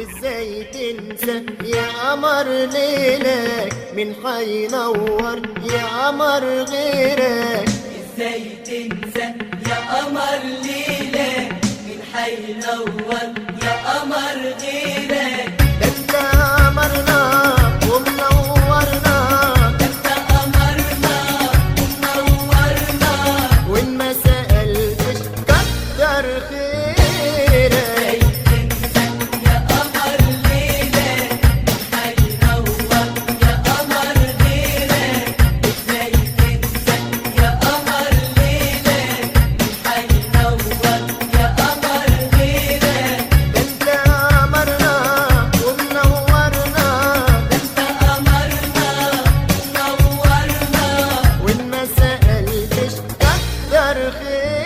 ازاي تنسى يا قمر ليلك من حينور يا قمر غيرك ازاي تنسى يا قمر ليلك من حينور يا قمر غيرك ده انت قمرنا ومنورنا انت قمرنا ومنورنا وان ما سألتش كتر خيرك ازاي تنسى يا قمر ليلك من حينور يا قمر غيرك ازاي تنسى يا قمر ليلك من حينور يا قمر غيرك انت قمرنا ومنورنا انت قمرنا ونورنا وان ما سألتش كتر خيرك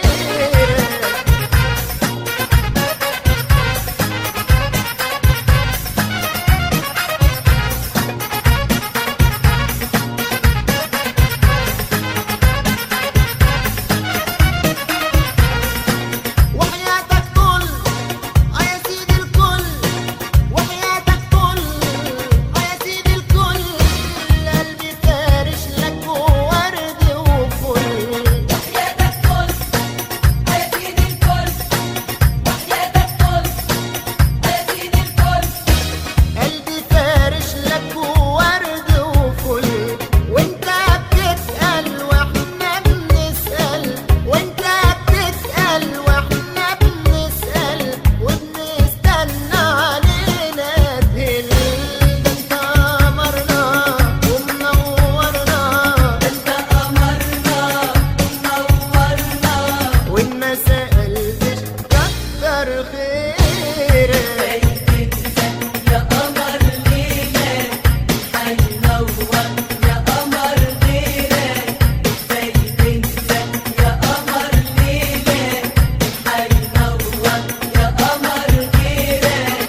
وحياتك كل اه يا سيدي الكل وحياتك كل اه يا سيدي الكل قلبي فارش لك ورد وفل وحياتك كل يا سيدي الكل وحياتك كل يا سيدي الكل قلبي فارش لك ورد وفل وانت بتسأل واحنا بنسأل وانت بتسأل واحنا بنسأل وبنستنى علينا تهل ده انت قمرنا ومنورنا انت قمرنا ونورنا وان ما سألتش كتر خيرك ازاي تنسى يا قمر ليلك حينور يا قمر غيرك ازاي تنسى يا قمر ليلك حينور يا قمر غيرك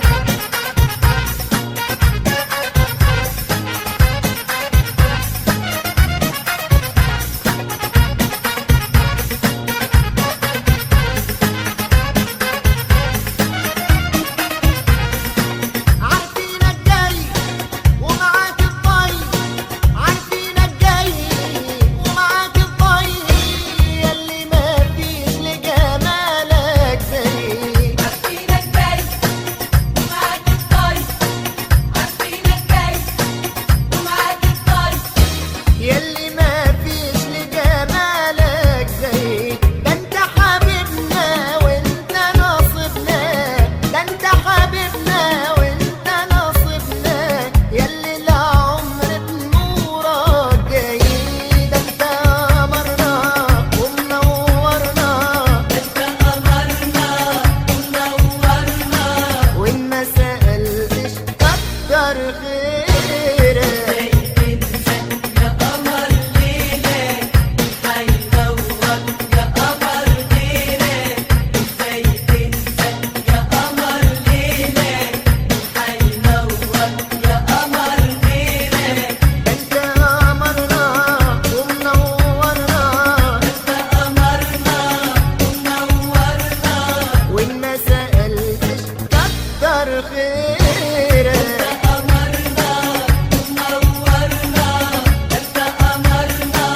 عارفينك جاي ومعاك الطي عارفينك جاي ومعاك الطي ياللي ما فيش لجمالك زي عارفينك جاي ومعاك الطي عارفينك جاي ومعاك الطي ياللي ما فيش لجمالك زي ده انت حبيبنا وانت نصيبنا ده انت حبيبنا وانت نصيبنا ياللي العمر بنورك جاي ده انت قمرنا ومنورنا انت قمرنا ونورنا وان ما سألتش كتر خيرك ازاي تنسى يا قمر ليلك حينور يا قمر غيرك ازاي تنسى يا قمر ليلك حينور يا قمر غيرك انت قمرنا ومنورنا انت قمرنا ونورنا وان ما سألتش كتر خيرك قمرنا ونورنا انت قمرنا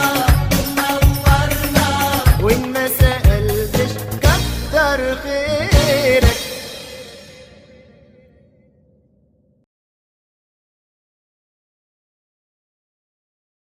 ونورنا وان ما سألتش كتر خيرك